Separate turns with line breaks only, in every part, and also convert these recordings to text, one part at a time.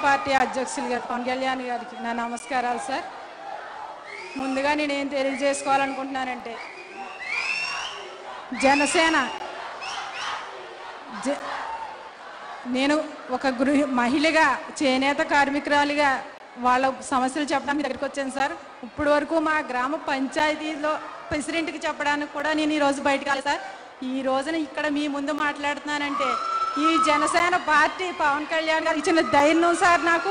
party అధ్యక్షులు గారు పవన్ కళ్యాణ్ గారికి నా నమస్కారాలు సార్ ముందుగా నేను ఏం తెలియజేసుకోవాలనుకుంటున్నానంటే జనసేన జ నేను ఒక గృహ మహిళగా చేనేత కార్మికురాలిగా వాళ్ళ సమస్యలు చెప్పడానికి మీ దగ్గరికి వచ్చాను సార్ ఇప్పటి వరకు మా గ్రామ పంచాయతీలో ప్రెసిడెంట్కి చెప్పడానికి కూడా నేను ఈరోజు బయటకు వెళ్ళాను సార్ ఈ రోజున ఇక్కడ మీ ముందు మాట్లాడుతున్నానంటే ఈ జనసేన పార్టీ పవన్ కళ్యాణ్ గారు ఇచ్చిన ధైర్యం సార్ నాకు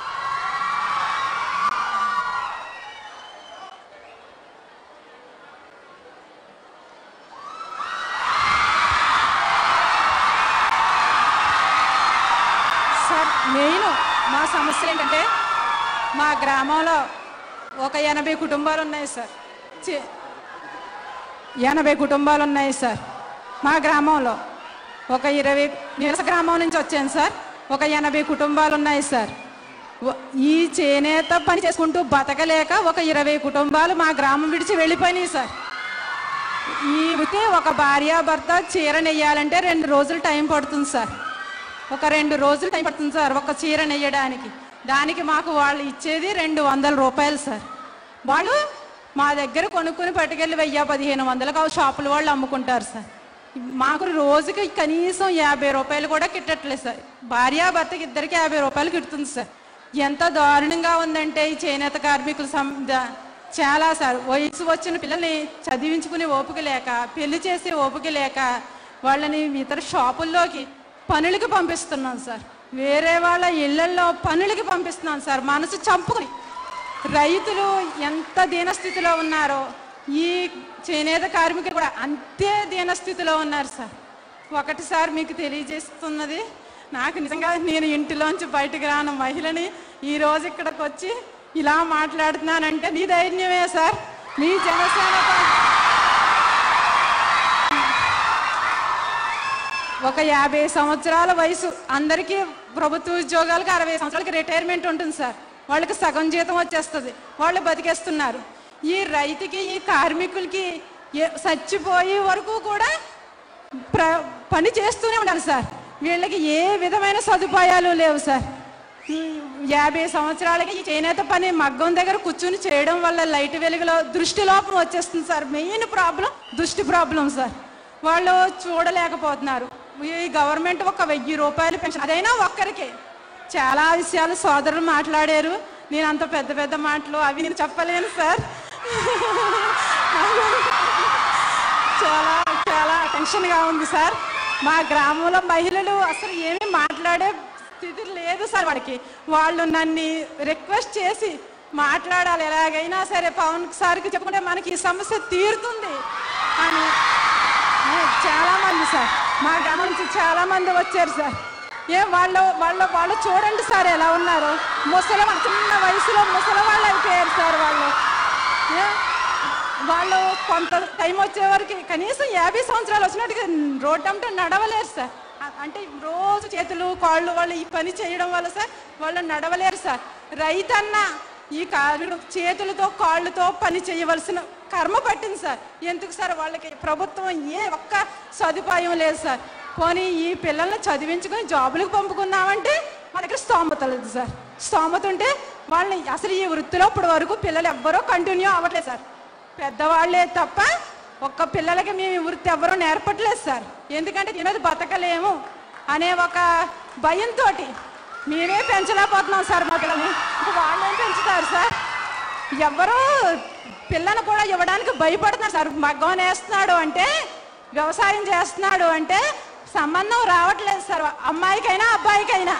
సార్ మెయిన్ మా సమస్య ఏంటంటే మా గ్రామంలో ఒక ఎనభై కుటుంబాలు ఉన్నాయి సార్ చి- ఎనభై కుటుంబాలు ఉన్నాయి సార్ మా గ్రామంలో ఒక ఇరవై నిరస గ్రామం నుంచి వచ్చాను సార్ ఒక ఎనభై కుటుంబాలు ఉన్నాయి సార్ వ- ఈ చేనేత పని చేసుకుంటూ బతకలేక ఒక ఇరవై కుటుంబాలు మా గ్రామం విడిచి వెళ్ళిపోయినాయి సార్ ఈ వృత్తి ఒక భార్యాభర్త చీర నెయ్యాలంటే రెండు రోజులు టైం పడుతుంది సార్ ఒక రెండు రోజులు టైం పడుతుంది సార్ ఒక చీర నెయ్యడానికి దానికి మాకు వాళ్ళు ఇచ్చేది రెండు వందల రూపాయలు సార్ వాళ్ళు మా దగ్గర కొనుక్కొని పట్టుకెళ్ళి వెయ్యి పదిహేను వందలకు ఆ షాపుల వాళ్ళు అమ్ముకుంటారు సార్ మాకు రోజుకి కనీసం యాభై రూపాయలు కూడా కిట్టట్లేదు సార్ భార్యాభర్తకి ఇద్దరికి యాభై రూపాయలు కిట్టుతుంది సార్ ఎంత దారుణంగా ఉందంటే ఈ చేనేత కార్మికుల సం ద- చాలా సార్ వయసు వచ్చిన పిల్లల్ని చదివించుకునే ఓపిక లేక పెళ్లి చేసే ఓపిక లేక వాళ్ళని ఇతర షాపుల్లోకి పనులకి పంపిస్తున్నాం సార్ వేరే వాళ్ళ ఇళ్లలో పనులకి పంపిస్తున్నాం సార్ మనసు చంపుకుని రైతులు ఎంత దీనస్థితిలో ఉన్నారో ఈ చేనేత కార్మికులు కూడా అంతే దీనస్థితిలో ఉన్నారు సార్ ఒకటి సార్ మీకు తెలియజేస్తున్నది నాకు నిజంగా నేను ఇంటిలోంచి బయటకు రాను మహిళని ఈ రోజు ఇక్కడికి వచ్చి ఇలా మాట్లాడుతున్నానంటే నీ ధైర్యమే సార్ మీ జనసేన పార్టీ ఒక యాభై సంవత్సరాల వయసు అందరికీ ప్రభుత్వ ఉద్యోగాలకు అరవై సంవత్సరాలకి రిటైర్మెంట్ ఉంటుంది సార్ వాళ్ళకి సగం జీతం వచ్చేస్తుంది వాళ్ళు బతికేస్తున్నారు ఈ రైతుకి ఈ కార్మికులకి ఏ- చచ్చిపోయే వరకు కూడా ప్ర పని చేస్తూనే ఉండాలి సార్ వీళ్ళకి ఏ విధమైన సదుపాయాలు లేవు సార్ ఈ యాభై సంవత్సరాలకి ఈ చేనేత పని మగ్గం దగ్గర కూర్చుని చేయడం వల్ల లైట్ వెలుగులో దృష్టి లోపం వచ్చేస్తుంది సార్ మెయిన్ ప్రాబ్లం దృష్టి ప్రాబ్లం సార్ వాళ్ళు చూడలేకపోతున్నారు ఈ గవర్నమెంట్ ఒక వెయ్యి రూపాయలు పెన్షన్ అదైనా ఒక్కరికే చాలా విషయాలు సోదరులు మాట్లాడారు నేను అంత పెద్ద పెద్ద మాటలు అవి నేను చెప్పలేను సార్ చాలా చాలా టెన్షన్గా ఉంది సార్ మా గ్రామంలో మహిళలు అసలు ఏమీ మాట్లాడే స్థితి లేదు సార్ వాడికి వాళ్ళు నన్ను రిక్వెస్ట్ చేసి మాట్లాడాలి ఎలాగైనా సరే పవన్ సార్కి చెప్పుకుంటే మనకి ఈ సమస్య తీరుతుంది అని ఏ, చాలా మంది సార్ మా గ్రామం నుంచి చాలా మంది వచ్చారు సార్ ఏం వాళ్ళు వాళ్ళు వాళ్ళు చూడండి సార్ ఎలా ఉన్నారు ముసలి చిన్న వయసులో ముసలి వాళ్ళు అయిపోయారు సార్ వాళ్ళు ఏ, వాళ్ళు కొంత టైం వచ్చే వరకు కనీసం యాభై సంవత్సరాలు వచ్చినట్టుగా రోడ్డు అంటే నడవలేరు సార్ అ- అంటే రోజు చేతులు కాళ్ళు వాళ్ళు ఈ పని చేయడం వల్ల సార్ వాళ్ళు నడవలేరు సార్ రైతన్న ఈ కార్మికుడు చేతులతో కాళ్ళతో పని చేయవలసిన కర్మ పట్టింది సార్ ఎందుకు సార్ వాళ్ళకి ప్రభుత్వం ఏ ఒక్క సదుపాయం లేదు సార్ పోనీ ఈ పిల్లల్ని చదివించుకొని జాబులకు పంపుకుందామంటే మా దగ్గర స్తోమత లేదు సార్ స్తోమత ఉంటే వాళ్ళని అసలు ఈ వృత్తిలో ఇప్పటి వరకు పిల్లలు ఎవ్వరూ కంటిన్యూ అవ్వట్లేదు సార్ పెద్దవాళ్ళే తప్ప ఒక్క పిల్లలకి మేము ఈ వృత్తి ఎవరూ నేర్పట్లేదు సార్ ఎందుకంటే దీని మీద బతకలేము అనే ఒక భయంతో మేమే పెంచలేకపోతున్నాం సార్ మా పిల్లల్ని ఇంక వాళ్ళేం పెంచుతారు సార్ ఎవరో పిల్లను కూడా ఇవ్వడానికి భయపడుతున్నారు సార్ మగ్గం వేస్తున్నాడు అంటే వ్యవసాయం చేస్తున్నాడు అంటే సంబంధం రావట్లేదు సార్ అమ్మాయికైనా అబ్బాయికైనా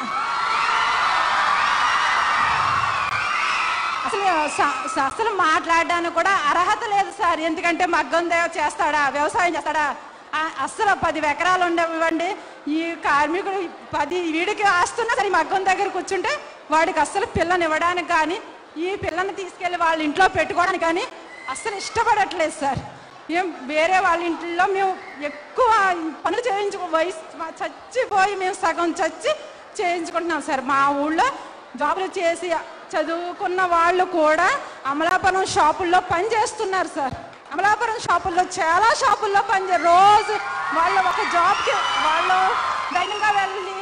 అసలు స- స- అసలు మాట్లాడడానికి కూడా అర్హత లేదు సార్ ఎందుకంటే మగ్గం దే- చేస్తాడా వ్యవసాయం చేస్తాడా ఆ- అస్సలు పది ఎకరాలు ఉండవండి ఈ కార్మికుడు పది వీడికి ఆస్తున్నా సరే ఈ మగ్గం దగ్గర కూర్చుంటే వాడికి అస్సలు పిల్లని ఇవ్వడానికి కానీ ఈ పిల్లని తీసుకెళ్ళి వాళ్ళ ఇంట్లో పెట్టుకోవడానికి కానీ అస్సలు ఇష్టపడట్లేదు సార్ ఏం వేరే వాళ్ళ ఇంట్లో మేము ఎక్కువ పనులు చేయించుకో వయసు మా- చచ్చిపోయి మేము సగం చచ్చి చేయించుకుంటున్నాం సార్ మా ఊళ్ళో జాబులు చేసి చదువుకున్న వాళ్ళు కూడా అమలాపురం షాపుల్లో పని చేస్తున్నారు సార్ అమలాపురం షాపుల్లో చాలా షాపుల్లో పని చే రోజు వాళ్ళు ఒక జాబ్కి వాళ్ళు ధైర్యంగా వెళ్ళి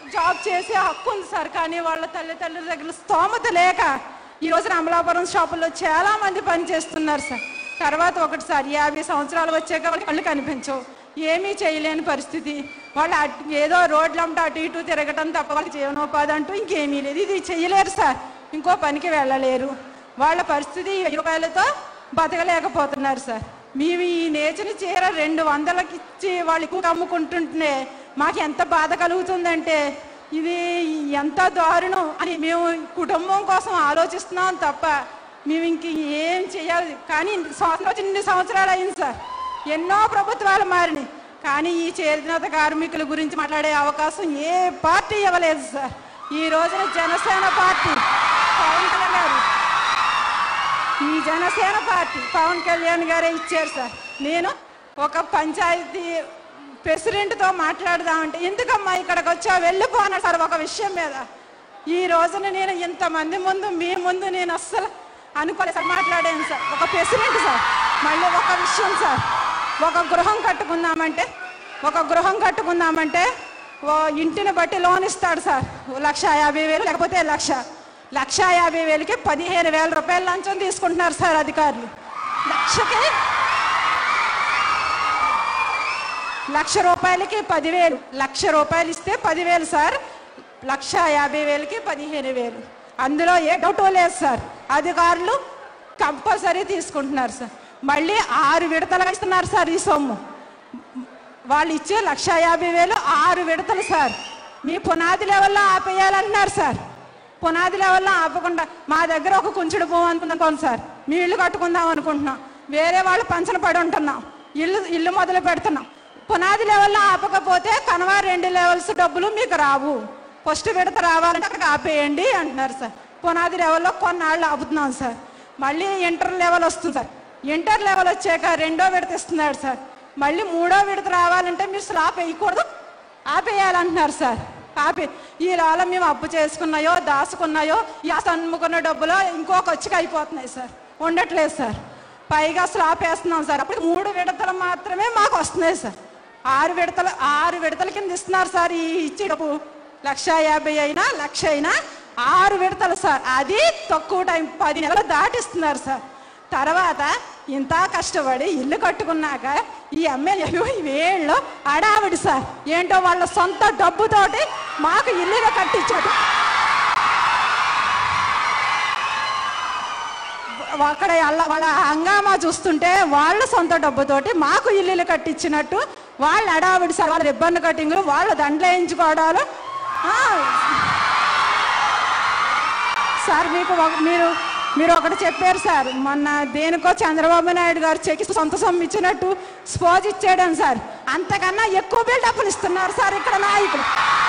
జాబ్ చేసే హక్కు ఉంది సార్ కానీ వాళ్ళ తల్లిదండ్రుల దగ్గర స్తోమత లేక ఈ రోజున అమలాపురం షాపుల్లో చాలా మంది పని చేస్తున్నారు సార్ తర్వాత ఒకటి సార్ యాభై సంవత్సరాలు వచ్చాక వాళ్ళకి కళ్ళు కనిపించవు ఏమీ చేయలేని పరిస్థితి వాళ్ళు అట్- ఏదో రోడ్లంట అటు ఇటు తిరగటం తప్ప వాళ్ళకి జీవనోపాధి అంటూ ఇంకేమీ లేదు ఇది చెయ్యలేరు సార్ ఇంకో పనికి వెళ్ళలేరు వాళ్ళ పరిస్థితి ఈ వెయ్యి రూపాయలతో బతకలేకపోతున్నారు సార్ మేము ఈ నేచని చీర రెండు వందలకి ఇచ్చి వాళ్ళు ఎక్కువ అమ్ముకుంటుంటే మాకు ఎంత బాధ కలుగుతుందంటే ఇది ఎంత దారుణం అని మేము కుటుంబం కోసం ఆలోచిస్తున్నాం తప్ప మేము ఇంక ఏం చేయాలి కానీ సంవత్సరం వచ్చి ఇన్ని సంవత్సరాలు అయింది సార్ ఎన్నో ప్రభుత్వాలు మారినాయి కానీ ఈ చేనేత కార్మికుల గురించి మాట్లాడే అవకాశం ఏ పార్టీ ఇవ్వలేదు సార్ ఈ రోజున జనసేన పార్టీ పవన్ కళ్యాణ్ గారు ఈ జనసేన పార్టీ పవన్ కళ్యాణ్ గారే ఇచ్చారు సార్ నేను ఒక పంచాయతీ ప్రెసిడెంట్తో మాట్లాడదామంటే ఎందుకమ్మా ఇక్కడికి వచ్చా వెళ్ళిపోనా సార్ ఒక విషయం మీద ఈ రోజున నేను ఇంతమంది ముందు మీ ముందు నేను అస్సలు అనుకోలేదు సార్ మాట్లాడాను సార్ ఒక ప్రెసిడెంట్ సార్ మళ్ళీ ఒక విషయం సార్ ఒక గృహం కట్టుకుందామంటే ఒక గృహం కట్టుకుందామంటే ఓ ఇంటిని బట్టి లోన్ ఇస్తాడు సార్ ఓ లక్ష యాభై వేలు లేకపోతే లక్ష లక్ష యాభై వేలకి పదిహేను వేల రూపాయల లంచం తీసుకుంటున్నారు సార్ అధికారులు లక్షకి లక్ష రూపాయలకి పదివేలు లక్ష రూపాయలు ఇస్తే పదివేలు సార్ లక్ష యాభై వేలకి పదిహేను వేలు అందులో ఏ డౌట్ లేదు సార్ అధికారులు కంపల్సరీ తీసుకుంటున్నారు సార్ మళ్ళీ ఆరు విడతలుగా ఇస్తున్నారు సార్ ఈ సొమ్ము వాళ్ళు ఇచ్చే లక్ష యాభై వేలు ఆరు విడతలు సార్ మీ పునాది లెవెల్లో ఆపేయాలన్నారు సార్ పునాది లెవెల్లో ఆపకుండా మా దగ్గర ఒక కుంచుడు భూమి అనుకున్నాం సార్ మీ ఇల్లు కట్టుకుందాం అనుకుంటున్నాం వేరే వాళ్ళు పంచన పడి ఉంటున్నాం ఇల్లు ఇల్లు మొదలు పెడుతున్నాం పునాది లెవెల్లో ఆపకపోతే కనవా రెండు లెవెల్స్ డబ్బులు మీకు రావు ఫస్ట్ విడత రావాలంటే అక్కడికి ఆపేయండి అంటున్నారు సార్ పునాది లెవెల్లో కొన్నాళ్ళు ఆపుతున్నాం సార్ మళ్ళీ ఇంటర్ లెవెల్ వస్తుంది సార్ ఇంటర్ లెవెల్ వచ్చాక రెండో విడత ఇస్తున్నాడు సార్ మళ్ళీ మూడో విడత రావాలంటే మీరు స్లాప్ వేయకూడదు ఆపేయాలంటున్నారు సార్ ఆపే ఈ లాల మేము అప్పు చేసుకున్నాయో దాచుకున్నాయో ఈ అమ్ముకున్న డబ్బులో ఇంకొక వచ్చి అయిపోతున్నాయి సార్ ఉండట్లేదు సార్ పైగా స్లాప్ వేస్తున్నాం సార్ అప్పుడు మూడు విడతలు మాత్రమే మాకు వస్తున్నాయి సార్ ఆరు విడతలు ఆరు విడతల కింద ఇస్తున్నారు సార్ ఈ ఇచ్చే డబ్బు లక్ష యాభై అయినా లక్ష అయినా ఆరు విడతలు సార్ అది తక్కువ టైం పది నెలలు దాటిస్తున్నారు సార్ తర్వాత ఇంత కష్టపడి ఇల్లు కట్టుకున్నాక ఈ ఎమ్మెల్యేలు ఈ వేళ్ళు అడావిడి సార్ ఏంటో వాళ్ళ సొంత డబ్బుతోటి మాకు ఇల్లుగా కట్టించాడు అక్కడ అల్ల- వాళ్ళ హంగామా చూస్తుంటే వాళ్ళ సొంత డబ్బుతోటి మాకు ఇల్లులు కట్టించినట్టు వాళ్ళ అడావిడి సార్ వాళ్ళ రిబ్బన్ కటింగ్లు వాళ్ళ దండలు వేయించుకోవడాలు ఆ, సార్ మీకు ఒక- మీరు మీరు ఒకటి చెప్పారు సార్ మొన్న దేనికో చంద్రబాబు నాయుడు గారు చెక్కి సొంత సొమ్ము ఇచ్చినట్టు స్పోజ్ ఇచ్చాడని సార్ అంతకన్నా ఎక్కువ బిల్డప్లు ఇస్తున్నారు సార్ ఇక్కడ నాయకులు